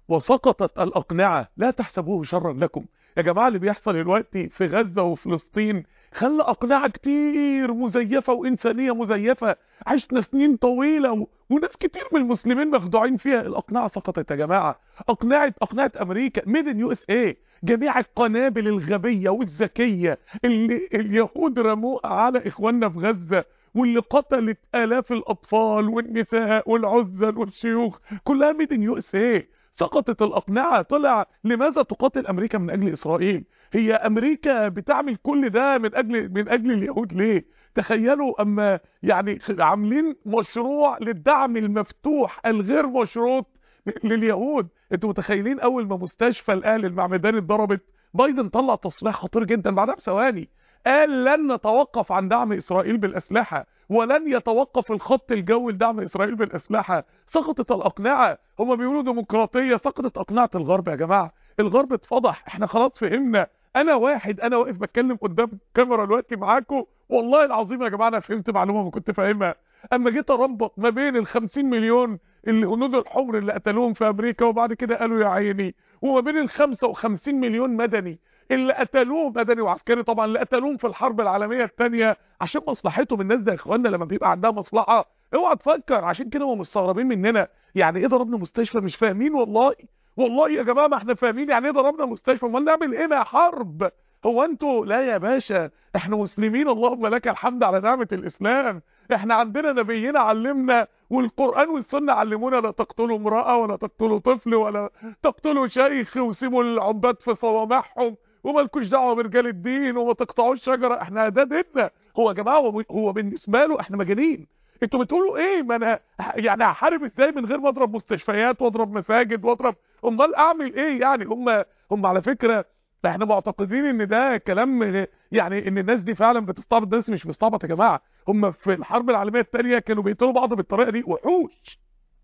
وسقطت الأقنعة لا تحسبوه شرا لكم يا جماعة اللي بيحصل دلوقتي في غزة وفلسطين خلى أقنعة كتير مزيفة وإنسانية مزيفة عشنا سنين طويلة و... وناس كتير من المسلمين مخدوعين فيها الأقنعة سقطت يا جماعة أقنعة أقنعة أمريكا ميدن يو اس اي جميع القنابل الغبية والذكية اللي اليهود رموها على إخواننا في غزة واللي قتلت آلاف الأطفال والنساء والعزل والشيوخ كلها ميدن يو اس اي سقطت الأقنعة طلع لماذا تقاتل أمريكا من أجل إسرائيل هي أمريكا بتعمل كل ده من أجل من أجل اليهود ليه تخيلوا أما يعني عاملين مشروع للدعم المفتوح الغير مشروط لليهود انتوا متخيلين أول ما مستشفى الأهل المعمداني اتضربت بايدن طلع تصريح خطير جدا بعدها بثواني قال لن نتوقف عن دعم إسرائيل بالأسلحة ولن يتوقف الخط الجوي لدعم إسرائيل بالأسلحة سقطت الأقنعة هما بيقولوا ديمقراطية سقطت أقنعة الغرب يا جماعة الغرب اتفضح احنا خلاص فهمنا انا واحد انا واقف بتكلم قدام الكاميرا دلوقتي معاكم والله العظيم يا جماعه انا فهمت معلومه ما كنت فاهمها اما جيت اربط ما بين ال 50 مليون الهنود الحمر اللي قتلوهم في امريكا وبعد كده قالوا يا عيني وما بين ال 55 مليون مدني اللي قتلوه مدني وعسكري طبعا اللي قتلوهم في الحرب العالميه الثانيه عشان مصلحتهم الناس ده يا اخوانا لما بيبقى عندها مصلحه اوعى تفكر عشان كده هم مستغربين مننا يعني ايه ضربنا مستشفى مش فاهمين والله والله يا جماعه ما احنا فاهمين يعني ايه ضربنا مستشفى امال نعمل ايه بقى حرب هو انتوا لا يا باشا احنا مسلمين اللهم لك الحمد على نعمه الاسلام احنا عندنا نبينا علمنا والقران والسنه علمونا لا تقتلوا امراه ولا تقتلوا طفل ولا تقتلوا شيخ وسيبوا العباد في صوامعهم ومالكوش دعوه برجال الدين وما تقطعوش شجره احنا ده ديننا هو يا جماعه هو- هو بالنسبه له احنا مجانين انتوا بتقولوا ايه ما انا يعني هحارب ازاي من غير ما اضرب مستشفيات واضرب مساجد واضرب امال اعمل ايه يعني هم هم على فكره احنا معتقدين ان ده كلام يعني ان الناس دي فعلا بتستعبط الناس مش بتستعبط يا جماعه هم في الحرب العالميه الثانيه كانوا بيقتلوا بعض بالطريقه دي وحوش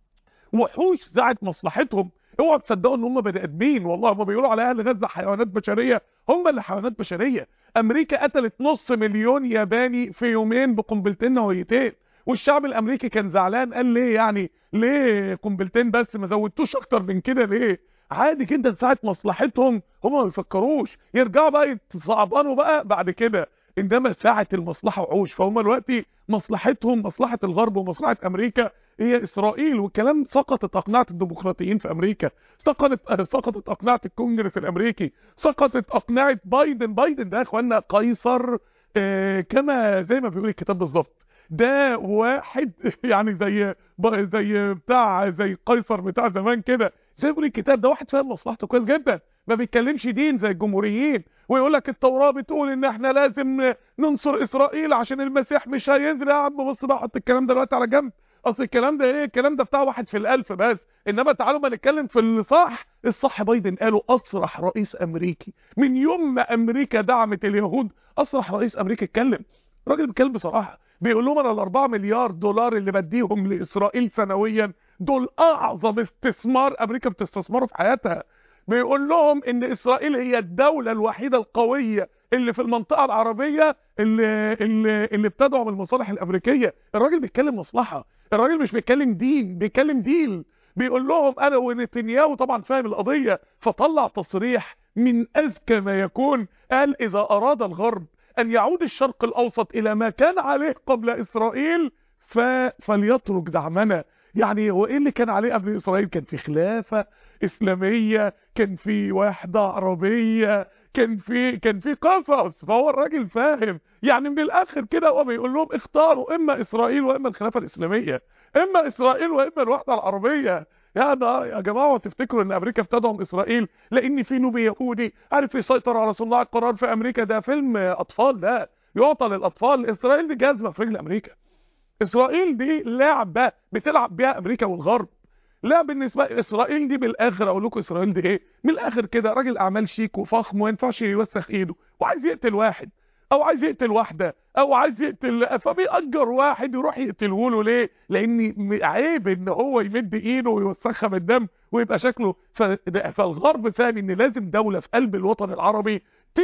وحوش ساعة مصلحتهم اوعوا تصدقوا ان هم بني ادمين والله هم بيقولوا على اهل غزه حيوانات بشريه هم اللي حيوانات بشريه امريكا قتلت نص مليون ياباني في يومين بقنبلتين نوويتين والشعب الامريكي كان زعلان قال ليه يعني ليه قنبلتين بس ما زودتوش اكتر من كده ليه عادي جدا ساعه مصلحتهم هم ما بيفكروش يرجعوا بقى يتصعبانوا بقى بعد كده انما ساعه المصلحه وعوش فهم دلوقتي مصلحتهم مصلحه الغرب ومصلحه امريكا هي اسرائيل والكلام سقطت اقنعه الديمقراطيين في امريكا سقطت سقطت اقنعه الكونجرس الامريكي سقطت اقنعه بايدن بايدن ده يا اخوانا قيصر آه كما زي ما بيقول الكتاب بالظبط ده واحد يعني زي ب- زي بتاع زي قيصر بتاع زمان كده زي ما بيقول الكتاب ده واحد فاهم مصلحته كويس جدا ما بيتكلمش دين زي الجمهوريين ويقول لك التوراة بتقول ان احنا لازم ننصر اسرائيل عشان المسيح مش هينزل يا عم بص بقى حط الكلام ده دلوقتي على جنب اصل الكلام ده ايه الكلام ده بتاع واحد في الالف بس انما تعالوا ما نتكلم في الصح الصح بايدن قالوا اصرح رئيس امريكي من يوم ما امريكا دعمت اليهود اصرح رئيس امريكا اتكلم راجل بيتكلم بصراحه بيقول لهم انا ال 4 مليار دولار اللي بديهم لاسرائيل سنويا دول اعظم استثمار امريكا بتستثمره في حياتها بيقول لهم ان اسرائيل هي الدوله الوحيده القويه اللي في المنطقه العربيه اللي اللي, اللي بتدعم المصالح الامريكيه الراجل بيتكلم مصلحه الراجل مش بيتكلم دين بيتكلم ديل بيقول لهم انا ونتنياهو طبعا فاهم القضيه فطلع تصريح من اذكى ما يكون قال اذا اراد الغرب ان يعود الشرق الاوسط الى ما كان عليه قبل اسرائيل ف... فليترك دعمنا يعني هو ايه اللي كان عليه قبل اسرائيل كان في خلافه اسلاميه كان في وحده عربيه كان في كان في قصص فهو الراجل فاهم يعني من الاخر كده هو بيقول لهم اختاروا اما اسرائيل واما الخلافه الاسلاميه اما اسرائيل واما الوحده العربيه يا ده يا جماعه تفتكروا ان امريكا بتدعم اسرائيل لان في نوبي يهودي عارف يسيطر على صناع القرار في امريكا ده فيلم اطفال ده يعطى للاطفال اسرائيل دي جزمه في رجل امريكا اسرائيل دي لعبه بتلعب بيها امريكا والغرب لا بالنسبه اسرائيل دي بالاخر اقول لكم اسرائيل دي ايه من الاخر كده راجل اعمال شيك وفخم وما ينفعش يوسخ ايده وعايز يقتل واحد او عايز يقتل واحده او عايز يقتل فبيأجر واحد يروح يقتله له ليه لان عيب ان هو يمد ايده ويوسخها بالدم ويبقى شكله ف... فالغرب فاهم ان لازم دوله في قلب الوطن العربي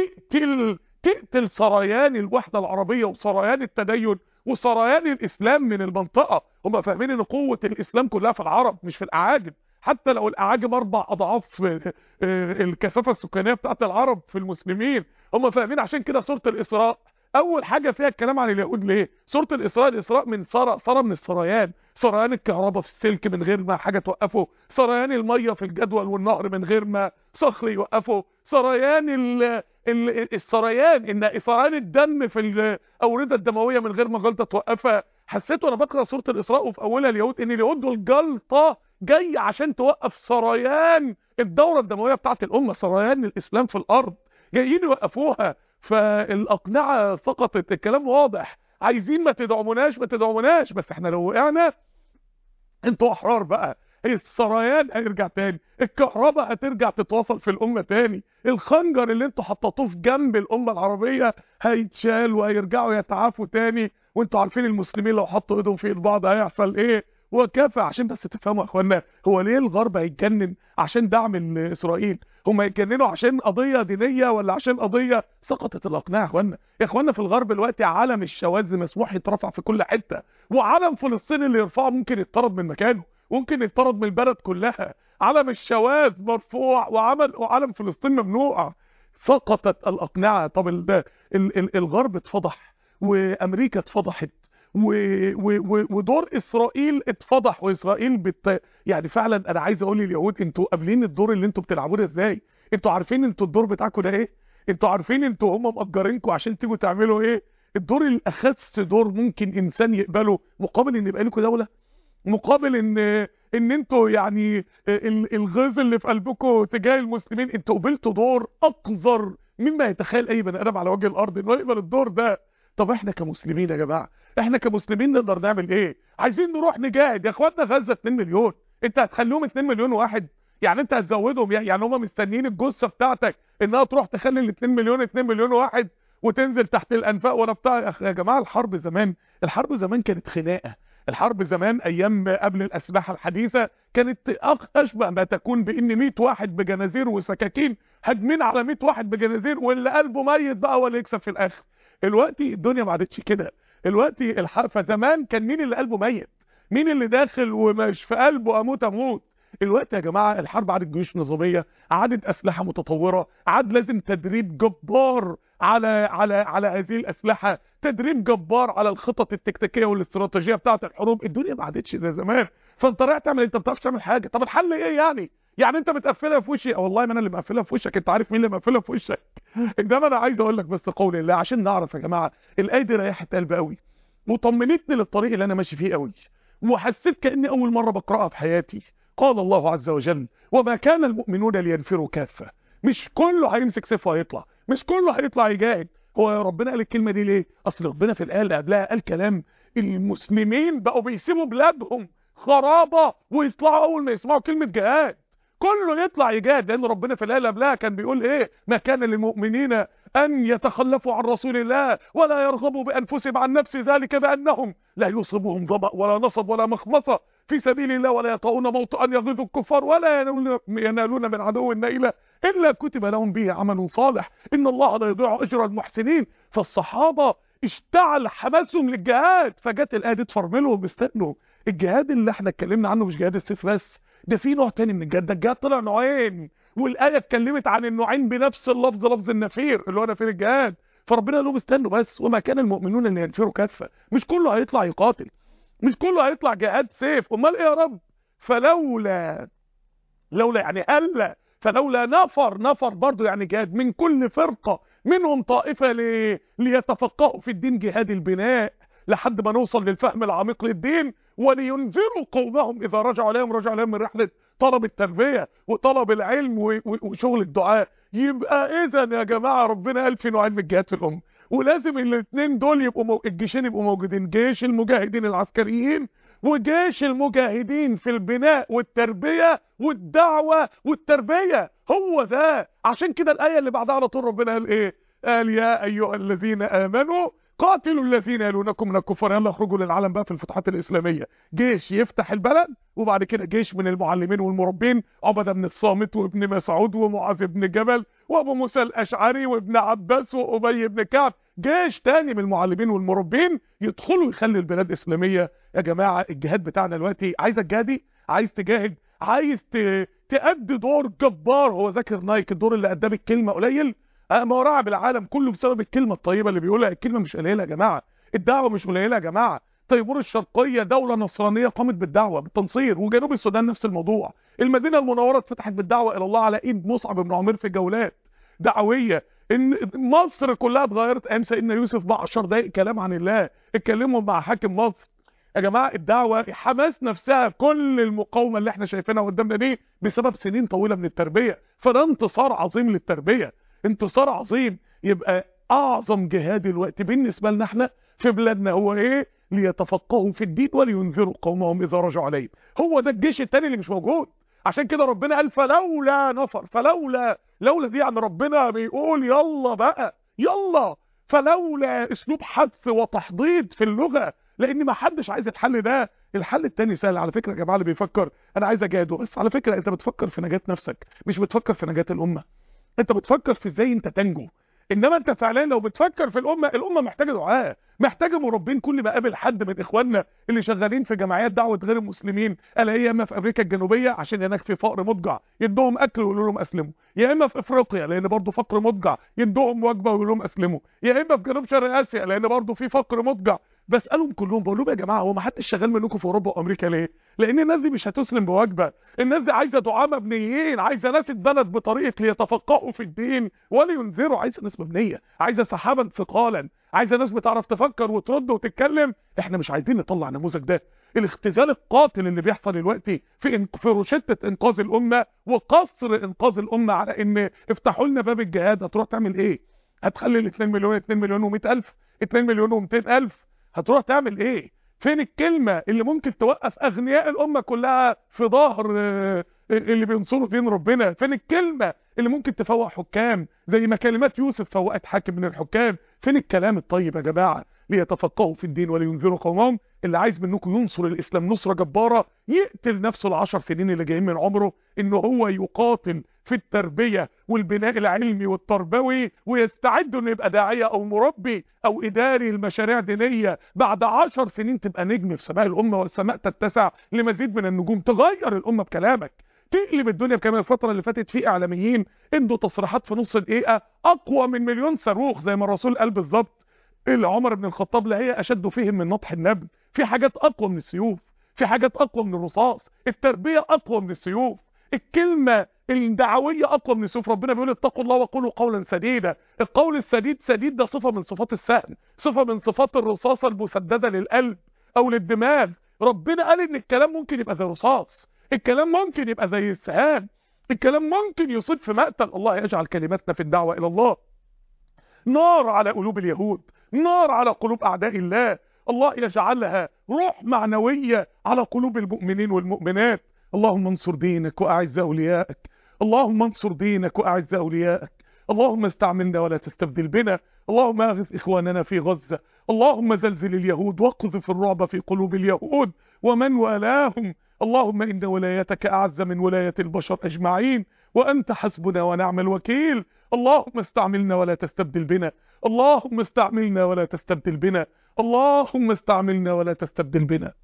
تقتل تقتل سريان الوحده العربيه وسريان التدين وسريان الاسلام من المنطقه هم فاهمين ان قوه الاسلام كلها في العرب مش في الاعاجم حتى لو الاعاجم اربع اضعاف الكثافه السكانيه بتاعت العرب في المسلمين هم فاهمين عشان كده سوره الاسراء اول حاجه فيها الكلام عن اليهود ليه سوره الاسراء الاسراء من سرى سرى من السريان سريان الكهرباء في السلك من غير ما حاجه توقفه سريان الميه في الجدول والنهر من غير ما صخر يوقفه سريان ال ال السريان ان سريان الدم في الاورده الدمويه من غير ما جلطه توقفها حسيت وانا بقرا سوره الاسراء وفي اولها اليهود ان اليهود دول جلطه جاي عشان توقف سريان الدوره الدمويه بتاعت الامه سريان الاسلام في الارض جايين يوقفوها فالاقنعه سقطت الكلام واضح عايزين ما تدعموناش ما تدعموناش بس احنا لو وقعنا انتوا احرار بقى السريان هيرجع تاني الكهرباء هترجع تتواصل في الامه تاني الخنجر اللي انتوا حطيتوه في جنب الامه العربيه هيتشال وهيرجعوا يتعافوا تاني وانتوا عارفين المسلمين لو حطوا ايدهم في ايد بعض هيحصل ايه وكافة عشان بس تفهموا يا اخوانا هو ليه الغرب هيتجنن عشان دعم اسرائيل هم هيتجننوا عشان قضيه دينيه ولا عشان قضيه سقطت الاقناع يا اخوانا يا اخوانا في الغرب دلوقتي علم الشواذ مسموح يترفع في كل حته وعلم فلسطين اللي يرفعه ممكن يطرد من مكانه ممكن يطرد من البلد كلها علم الشواذ مرفوع وعمل وعلم فلسطين ممنوع سقطت الاقنعه طب ال ال الغرب اتفضح وامريكا اتفضحت و... و... ودور اسرائيل اتفضح واسرائيل بت... يعني فعلا انا عايز اقول لليهود انتوا قابلين الدور اللي انتوا بتلعبوه ده ازاي انتوا عارفين انتوا الدور بتاعكم ده ايه انتوا عارفين انتوا هم مأجرينكم عشان تيجوا تعملوا ايه الدور الاخس دور ممكن انسان يقبله مقابل ان يبقى لكم دوله مقابل ان ان انتوا يعني الغيظ اللي في قلبكم تجاه المسلمين انتوا قبلتوا دور اقذر مما يتخيل اي بني ادم على وجه الارض انه يقبل الدور ده طب احنا كمسلمين يا جماعه احنا كمسلمين نقدر نعمل ايه عايزين نروح نجاهد يا اخواتنا غزه 2 مليون انت هتخليهم 2 مليون واحد يعني انت هتزودهم يعني هم مستنيين الجثه بتاعتك انها تروح تخلي ال 2 مليون 2 مليون واحد وتنزل تحت الانفاق وانا بتاع يا جماعه الحرب زمان الحرب زمان كانت خناقه الحرب زمان ايام قبل الاسلحه الحديثه كانت اشبه ما تكون بان 100 واحد بجنازير وسكاكين هاجمين على 100 واحد بجنازير واللي قلبه ميت بقى هو اللي يكسب في الاخر دلوقتي الدنيا ما عادتش كده دلوقتي الحرب فزمان كان مين اللي قلبه ميت مين اللي داخل ومش في قلبه اموت اموت الوقت يا جماعه الحرب عادت جيوش نظاميه عادت اسلحه متطوره عاد لازم تدريب جبار على على على هذه الاسلحه تدريب جبار على الخطط التكتيكيه والاستراتيجيه بتاعه الحروب الدنيا ما عادتش زي زمان فانت رايح تعمل انت ما بتعرفش تعمل حاجه طب الحل ايه يعني يعني انت متقفلها في وشي والله ما انا اللي مقفلها في وشك انت عارف مين اللي مقفلها في وشك انما انا عايز اقول لك بس قول الله عشان نعرف يا جماعه الايه دي ريحت قلبي قوي وطمنتني للطريق اللي انا ماشي فيه قوي وحسيت كاني اول مره بقراها في حياتي قال الله عز وجل وما كان المؤمنون لينفروا كافه مش كله هيمسك سيف وهيطلع مش كله هيطلع يجاهد هو يا ربنا قال الكلمه دي ليه اصل ربنا في الايه اللي قبلها قال كلام المسلمين بقوا بيسيبوا بلادهم خرابه ويطلعوا اول ما يسمعوا كلمه جهاد كله يطلع يجاهد لان ربنا في الايه اللي قبلها كان بيقول ايه ما كان للمؤمنين ان يتخلفوا عن رسول الله ولا يرغبوا بانفسهم عن نفس ذلك بانهم لا يصيبهم ظمأ ولا نصب ولا مخمصه في سبيل الله ولا يطؤون موطئا يغيظ الكفار ولا ينالون من عدو نيلا الا كتب لهم به عمل صالح ان الله لا يضيع اجر المحسنين فالصحابه اشتعل حماسهم للجهاد فجت الايه دي تفرملهم استنوا الجهاد اللي احنا اتكلمنا عنه مش جهاد السيف بس ده في نوع تاني من الجهاد ده الجهاد طلع نوعين والايه اتكلمت عن النوعين بنفس اللفظ لفظ النفير اللي هو نفير الجهاد فربنا قال لهم استنوا بس وما كان المؤمنون اللي ينفروا كافه مش كله هيطلع يقاتل مش كله هيطلع جهاد سيف امال ايه يا رب فلولا لولا يعني الا فلولا نفر نفر برضو يعني جهاد من كل فرقه منهم طائفه ل... ليتفقهوا في الدين جهاد البناء لحد ما نوصل للفهم العميق للدين ولينذروا قومهم اذا رجعوا عليهم رجعوا عليهم من رحله طلب التربيه وطلب العلم و... و... وشغل الدعاء يبقى اذا يا جماعه ربنا قال في نوعين من الجهاد في الامه ولازم الاثنين دول يبقوا مو... الجيشين يبقوا موجودين جيش المجاهدين العسكريين وجيش المجاهدين في البناء والتربيه والدعوه والتربيه هو ده عشان كده الايه اللي بعدها على طول ربنا قال ايه قال يا ايها الذين امنوا قاتلوا الذين يلونكم من الكفار يلا اخرجوا للعالم بقى في الفتوحات الاسلاميه جيش يفتح البلد وبعد كده جيش من المعلمين والمربين عبده بن الصامت وابن مسعود ومعاذ بن جبل وابو موسى الاشعري وابن عباس وابي بن كعب جيش تاني من المعلمين والمربين يدخلوا يخلي البلاد اسلاميه يا جماعه الجهاد بتاعنا دلوقتي عايزك جهادي عايز تجاهد عايز ت... تأدي دور جبار هو ذاكر نايك الدور اللي قدام الكلمة قليل أه ما هو رعب العالم كله بسبب الكلمة الطيبة اللي بيقولها الكلمة مش قليلة يا جماعة الدعوة مش قليلة يا جماعة تيمور الشرقية دولة نصرانية قامت بالدعوة بالتنصير وجنوب السودان نفس الموضوع المدينة المنورة اتفتحت بالدعوة إلى الله على إيد مصعب بن عمير في جولات دعوية ان مصر كلها اتغيرت ايام سيدنا يوسف ب 10 دقايق كلام عن الله اتكلموا مع حاكم مصر يا جماعه الدعوه حماس نفسها كل المقاومه اللي احنا شايفينها قدامنا دي بسبب سنين طويله من التربيه فده انتصار عظيم للتربيه انتصار عظيم يبقى اعظم جهاد الوقت بالنسبه لنا احنا في بلادنا هو ايه ليتفقهوا في الدين ولينذروا قومهم اذا رجعوا عليهم هو ده الجيش التاني اللي مش موجود عشان كده ربنا قال فلولا نفر فلولا لولا دي يعني ربنا بيقول يلا بقى يلا فلولا اسلوب حث وتحضيض في اللغه لان ما حدش عايز الحل ده الحل التاني سهل على فكره يا جماعه اللي بيفكر انا عايز اجاهده بس على فكره انت بتفكر في نجاه نفسك مش بتفكر في نجاه الامه انت بتفكر في ازاي انت تنجو انما انت فعلا لو بتفكر في الامه الامه محتاجه دعاء محتاجه مربين كل ما قابل حد من اخواننا اللي شغالين في جمعيات دعوه غير المسلمين الا هي اما في امريكا الجنوبيه عشان هناك في فقر مضجع يدوهم اكل ويقولوا لهم اسلموا يا اما في افريقيا لان برضه فقر مضجع يدوهم وجبه ويقولوا لهم اسلموا يا اما في جنوب شرق اسيا لان برضه في فقر مضجع بسالهم كلهم بقول لهم يا جماعه هو ما حدش شغال منكم في اوروبا وامريكا ليه لان الناس دي مش هتسلم بوجبه الناس دي عايزه دعاء مبنيين عايزه ناس اتبنت بطريقه ليتفقهوا في الدين ولينذروا عايزه ناس مبنيه عايزه سحابا ثقالا عايزه ناس بتعرف تفكر وترد وتتكلم احنا مش عايزين نطلع النموذج ده الاختزال القاتل اللي بيحصل دلوقتي في إن... في روشته انقاذ الامه وقصر انقاذ الامه على ان افتحوا لنا باب الجهاد هتروح تعمل ايه هتخلي ال 2 مليون 2 مليون و100 الف 2 مليون و200 الف هتروح تعمل ايه فين الكلمة اللي ممكن توقف اغنياء الامة كلها في ظهر اللي بينصروا دين ربنا فين الكلمة اللي ممكن تفوق حكام زي ما كلمات يوسف فوقت حاكم من الحكام فين الكلام الطيب يا جماعة ليتفقهوا في الدين ولينذروا قومهم اللي عايز منكم ينصر الاسلام نصرة جبارة يقتل نفسه العشر سنين اللي جايين من عمره ان هو يقاتل في التربية والبناء العلمي والتربوي ويستعد انه يبقى داعية او مربي او اداري لمشاريع دينية بعد عشر سنين تبقى نجم في سماء الامة والسماء تتسع لمزيد من النجوم تغير الامة بكلامك تقلب الدنيا بكمان الفترة اللي فاتت في اعلاميين ادوا تصريحات في نص دقيقة اقوى من مليون صاروخ زي ما الرسول قال بالظبط اللي عمر بن الخطاب لا هي اشد فيهم من نطح النبل في حاجات اقوى من السيوف في حاجات اقوى من الرصاص التربية اقوى من السيوف الكلمة الدعوية اقوى من السيوف ربنا بيقول اتقوا الله وقولوا قولا سديدا القول السديد سديد ده صفة من صفات السهم صفة من صفات الرصاصة المسددة للقلب او للدماغ ربنا قال ان الكلام ممكن يبقى زي رصاص الكلام ممكن يبقى زي السهام الكلام ممكن يصيب في مقتل الله يجعل كلماتنا في الدعوة الى الله نار على قلوب اليهود نار على قلوب اعداء الله الله يجعلها روح معنوية على قلوب المؤمنين والمؤمنات اللهم انصر دينك واعز اوليائك اللهم انصر دينك واعز اوليائك اللهم استعملنا ولا تستبدل بنا اللهم اغث اخواننا في غزة اللهم زلزل اليهود واقذف الرعب في قلوب اليهود ومن والاهم اللهم ان ولايتك اعز من ولاية البشر اجمعين وانت حسبنا ونعم الوكيل اللهم استعملنا ولا تستبدل بنا اللهم استعملنا ولا تستبدل بنا اللهم استعملنا ولا تستبدل بنا